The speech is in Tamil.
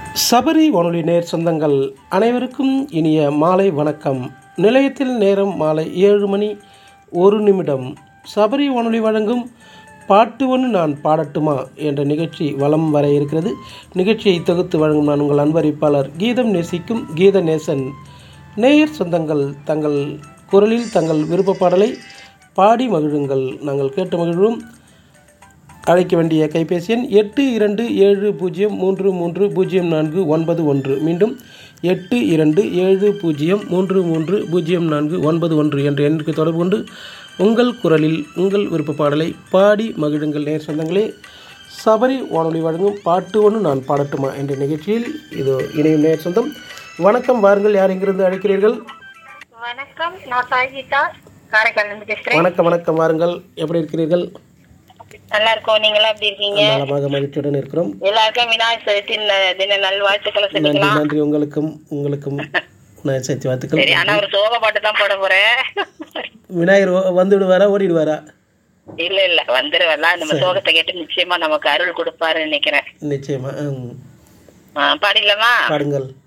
சபரி வானொலி நேர் சொந்தங்கள் அனைவருக்கும் இனிய மாலை வணக்கம் நிலையத்தில் நேரம் மாலை ஏழு மணி ஒரு நிமிடம் சபரி வானொலி வழங்கும் பாட்டு ஒன்று நான் பாடட்டுமா என்ற நிகழ்ச்சி வலம் வர இருக்கிறது நிகழ்ச்சியை தொகுத்து வழங்கும் நான் உங்கள் அன்பரிப்பாளர் கீதம் நேசிக்கும் கீத நேசன் நேயர் சொந்தங்கள் தங்கள் குரலில் தங்கள் விருப்ப பாடலை பாடி மகிழுங்கள் நாங்கள் கேட்டு மகிழ்வோம் அழைக்க வேண்டிய கைபேசி எண் எட்டு இரண்டு ஏழு பூஜ்ஜியம் மூன்று மூன்று பூஜ்ஜியம் நான்கு ஒன்பது ஒன்று மீண்டும் எட்டு இரண்டு ஏழு பூஜ்ஜியம் மூன்று மூன்று பூஜ்ஜியம் நான்கு ஒன்பது ஒன்று என்ற எண்ணிற்கு தொடர்பு கொண்டு உங்கள் குரலில் உங்கள் விருப்ப பாடலை பாடி மகிழுங்கள் நேர் சொந்தங்களே சபரி வானொலி வழங்கும் பாட்டு ஒன்று நான் பாடட்டுமா என்ற நிகழ்ச்சியில் இது இணையும் நேர் சொந்தம் வணக்கம் வாருங்கள் யார் எங்கிருந்து அழைக்கிறீர்கள் வணக்கம் நான் சாய் கீதா காரைக்கால் இருந்து பேசுறேன் வணக்கம் வணக்கம் வாருங்கள் எப்படி இருக்கிறீர்கள் நல்லா இருக்கோம் நீங்க எல்லாம் எப்படி இருக்கீங்க நலமாக மகிழ்ச்சியுடன் இருக்கிறோம் எல்லாருக்கும் விநாயகர் சதுர்த்தி ந- தின நல்வாழ்த்துக்களை நன்றி சொல்லிக்கலாம் நன்றி உங்களுக்கும் உங்களுக்கும் நான் சேர்த்து வாழ்த்துக்கள் சரி ஆனா ஒரு சோக பாட்டு தான் போட போறேன் விநாயகர் வ- வந்து விடுவாரா ஓடிடுவாரா இல்ல இல்ல வந்துருவலாம் நம்ம சோகத்தை கேட்டு நிச்சயமா நமக்கு அருள் கொடுப்பாருன்னு நினைக்கிறேன் நிச்சயமா ம். ஆ, பாடிடலாமா பாடுங்கள்